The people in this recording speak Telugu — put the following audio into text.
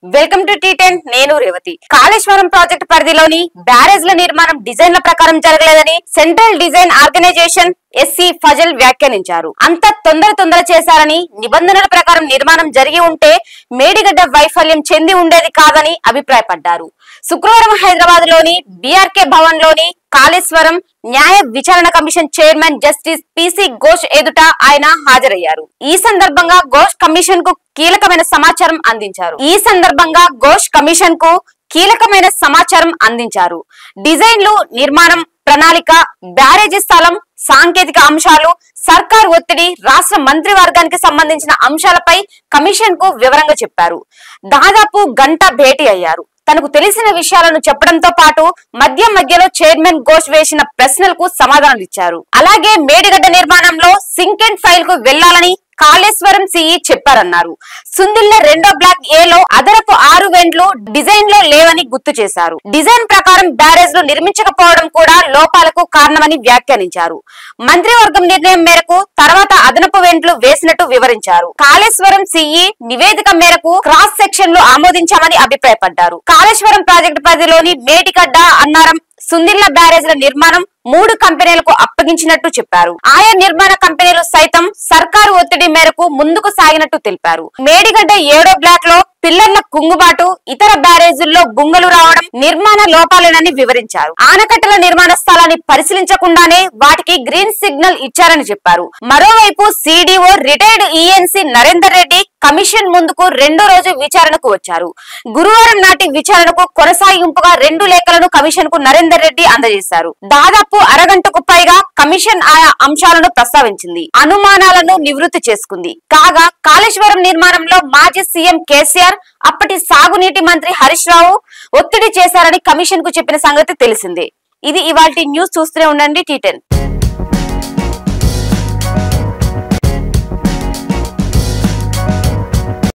వెల్కమ్ టు టీ టెన్ నేను రేవతి కాళేశ్వరం ప్రాజెక్టు పరిధిలోని బ్యారేజ్ల నిర్మాణం డిజైన్ల ప్రకారం జరగలేదని central design organisation SC Fazal వ్యాఖ్యానించారు అంత తొందర తొందర చేశారని నిబంధనల ప్రకారం నిర్మాణం జరిగి ఉంటే మేడిగడ్డ వైఫల్యం చెంది ఉండేది కాదని అభిప్రాయపడ్డారు శుక్రవారం హైదరాబాద్ లోని బీఆర్కే భవన్ లోని కాళేశ్వరం న్యాయ విచారణ commission chairman justice PC Ghosh ఎదుట ఆయన హాజరయ్యారు ఈ సందర్భంగా ఘోష్ కమిషన్ కు కీలకమైన సమాచారం అందించారు ఈ సందర్భంగా ఘోష్ కమిషన్ కు కీలకమైన సమాచారం అందించారు డిజైన్లు నిర్మాణం ప్రణాళిక బ్యారేజీ స్థలం సాంకేతిక అంశాలు సర్కార్ ఒత్తిడి రాష్ట్ర మంత్రివర్గానికి సంబంధించిన అంశాలపై కమిషన్ కు వివరంగా చెప్పారు దాదాపు గంట భేటీ అయ్యారు తనకు తెలిసిన విషయాలను చెప్పడంతో పాటు మధ్య మధ్యలో చైర్మన్ ఘోష్ వేసిన ప్రశ్నలకు సమాధానాలు ఇచ్చారు అలాగే మేడిగడ్డ నిర్మాణంలో సింక్ అండ్ ఫైల్ కు వెళ్లాలని కాళేశ్వరం సిఈ చెప్పారన్నారు సుందిల్ల రెండో బ్లాక్ ఏ లో అదనపు ఆరు వెంట్లు డిజైన్ లో లేవని గుర్తు చేశారు డిజైన్ ప్రకారం బ్యారేజ్ లు నిర్మించకపోవడం కూడా లోపాలకు కారణమని వ్యాఖ్యానించారు మంత్రివర్గం నిర్ణయం మేరకు తర్వాత అదనపు వెంట్లు వేసినట్టు వివరించారు కాళేశ్వరం సిఈ నివేదిక మేరకు క్రాస్ సెక్షన్ లో ఆమోదించామని అభిప్రాయపడ్డారు కాళేశ్వరం ప్రాజెక్టు పరిధిలోని మేటిగడ్డ అన్నారం సుందిల్ల బ్యారేజ్ల నిర్మాణం మూడు కంపెనీలకు అప్పగించినట్టు చెప్పారు ఆయా నిర్మాణ కంపెనీలు సైతం సర్కారు ఒత్తిడి మేరకు ముందుకు సాగినట్టు తెలిపారు మేడిగడ్డ ఏడో బ్లాక్ లో పిల్లర్ల కుంగుబాటు ఇతర బ్యారేజీల్లో బుంగలు రావడం నిర్మాణ లోపాలేనని వివరించారు ఆనకట్టల నిర్మాణ స్థలాన్ని పరిశీలించకుండానే వాటికి గ్రీన్ సిగ్నల్ ఇచ్చారని చెప్పారు మరోవైపు CDO retired ENC Narender Reddy commission ముందుకు రెండో రోజు విచారణకు వచ్చారు గురువారం నాటి విచారణకు కొనసాగింపుగా రెండు లేఖలను కమిషన్ కు నరేందర్ రెడ్డి అందజేశారు దాదాపు అరగంటకు పైగా కమిషన్ ఆయా అంశాలను ప్రస్తావించింది అనుమానాలను నివృత్తి చేసుకుంది కాగా కాళేశ్వరం నిర్మాణంలో మాజీ సీఎం కేసీఆర్ అప్పటి సాగునీటి మంత్రి హరీష్ రావు ఒత్తిడి చేశారని కమిషన్ కు చెప్పిన సంగతి తెలిసిందే ఇది ఇవాల్టి న్యూస్ చూస్తూనే ఉండండి టీ